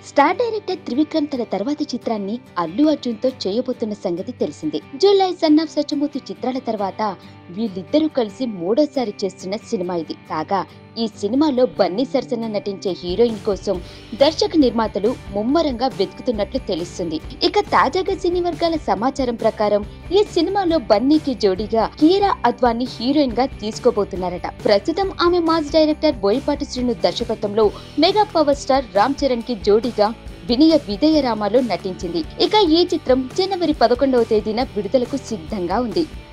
star director Trivikram తన తర్వాతి చిత్రాన్ని అల్లు అర్జున్ తో చేయబోతున్న సంగతి తెలిసిందే జూలై సన్ ఆఫ్ సత్యమూర్తి చిత్రాల తర్వాత వీళ్ళిద్దరూ కలిసి మూడోసారి చేస్తున్న సినిమా ఇది కాగా ఈ సినిమాలో బన్నీ సరసన నటించే హీరోయిన్ కోసం దర్శక నిర్మాతలు ముమ్మరంగా వెతుకుతున్నట్లు తెలుస్తుంది ఇక తాజాగా సినీ వర్గాల సమాచారం ప్రకారం ఈ సినిమాలో బన్నీకి జోడీగా కీరా అద్వాని హీరోయిన్ గా తీసుకోబోతున్నారట ప్రస్తుతం ఆమె మాస్ డైరెక్టర్ బోయపాటి శ్రీను దర్శకత్వంలో mega power star Ram Charan కి జోడీగా వినయ విదయరామాలో నటించింది ఇక ఈ చిత్రం జనవరి పదకొండవ తేదీన విడుదలకు సిద్ధంగా ఉంది